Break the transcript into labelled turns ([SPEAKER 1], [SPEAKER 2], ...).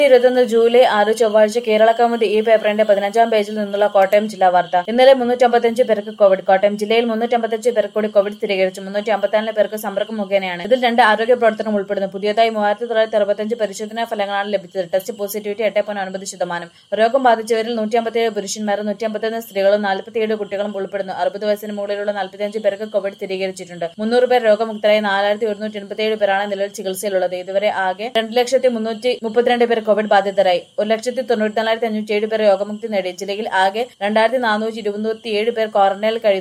[SPEAKER 1] ഇരുപത്തൊന്ന് ജൂലൈ ആറ് ചൊവ്വാഴ്ച കേരള കൗമുദി ഈ പേപ്പറിന്റെ പതിനഞ്ചാം പേജിൽ നിന്നുള്ള കോട്ടയം ജില്ലാ വാർത്ത ഇന്നലെ മുന്നൂറ്റമ്പത്തഞ്ച് പേർക്ക് കോവിഡ് കോട്ടയം ജില്ലയിൽ മുന്നൂറ്റമ്പത്തഞ്ച് പേർക്ക് കൂടി കോവിഡ് സ്ഥിരീകരിച്ചു മുന്നൂറ്റി അമ്പത്തിനാല് പേർക്ക് സമ്പർക്കം മുഖേനയാണ് ഇതിൽ രണ്ട് ആരോഗ്യ പ്രവർത്തനം ഉൾപ്പെടുന്നു പുതിയതായി മൂവായിരത്തി തൊള്ളായിരത്തി അറുപത്തഞ്ച് പരിശോധനാ ഫലങ്ങളാണ് ലഭിച്ചത് ടെസ്റ്റ് പോസിറ്റിവിറ്റി എട്ട് പോയിന്റ് ഒൻപത് ശതമാനം രോഗം ബാധിച്ചവരിൽ നൂറ്റി അമ്പത്തിയേഴ് പുരുഷന്മാരും നൂറ്റി അമ്പത്തൊന്ന് സ്ത്രീകളും നാൽപ്പത്തിയേഴ് കുട്ടികളും ഉൾപ്പെടുന്നു അറുപത് വയസ്സിന് മുകളിലുള്ള നാൽപ്പത്തിയഞ്ച് പേർക്ക് കോവിഡ് സ്ഥിരീകരിച്ചിട്ടുണ്ട് മുന്നൂറ് പേർ രോഗമുക്തരായി നാലായിരത്തി ഒരുന്നൂറ്റി എൺപത്തിയേഴ് പേരാണ് നിലവിൽ ചികിത്സയിലുള്ളത് ഇതുവരെ ആകെ രണ്ട് ലക്ഷത്തി മുന്നൂറ്റി മുപ്പത്തിരണ്ട് പേർ കോവിഡ് ബാധിതരായി ഒരു ലക്ഷത്തി തൊണ്ണൂറ്റി നാലായിരത്തി അഞ്ഞൂറ്റി ഏഴ് പേർ രോഗമുക്തി നേടി ജില്ലയിൽ ആകെ രണ്ടായിരത്തി നാനൂറ്റി ഇരുപത്തിയേഴ് പേർ ക്വാറന്റൈനിൽ കഴിയുന്നു